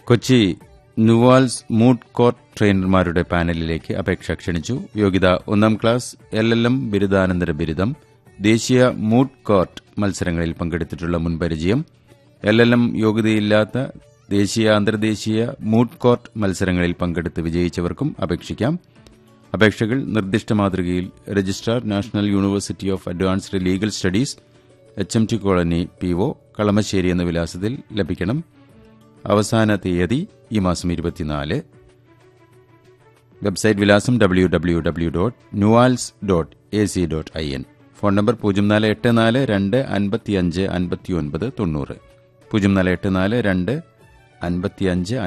Kochi NUALS moot court ട്രെയിനർമാരുടെ പാനലിലേക്ക് അപേക്ഷ ക്ഷണിച്ചു യോഗ്യത ഒന്നാം ക്ലാസ് എൽ എൽ എം ബിരുദാനന്തര ബിരുദം ദേശീയ മൂഡ് കോർട്ട് മത്സരങ്ങളിൽ പങ്കെടുത്തിട്ടുള്ള മുൻപരിചയം എൽ എൽ എം യോഗ്യതയില്ലാത്ത ദേശീയ അന്തർദേശീയ മൂഡ് കോർട്ട് മത്സരങ്ങളിൽ പങ്കെടുത്ത് വിജയിച്ചവർക്കും അപേക്ഷിക്കാം അപേക്ഷകൾ നിർദ്ദിഷ്ട മാതൃകയിൽ registrar national university of advanced legal studies H M T colony P O Kalamassery എന്ന വിലാസത്തിൽ ലഭിക്കണം അവസാന തീയതി ഈ മാസം ഇരുപത്തിനാല് വെബ്സൈറ്റ് വിലാസം W W W dot NUALS dot A C dot I N phone number പൂജ്യം നാല് എട്ട് നാല് രണ്ട് അൻപത്തി അഞ്ച് അൻപത്തി ഒൻപത് തൊണ്ണൂറ് പൂജ്യം നാല് എട്ട് നാല് രണ്ട് അൻപത്തി അഞ്ച്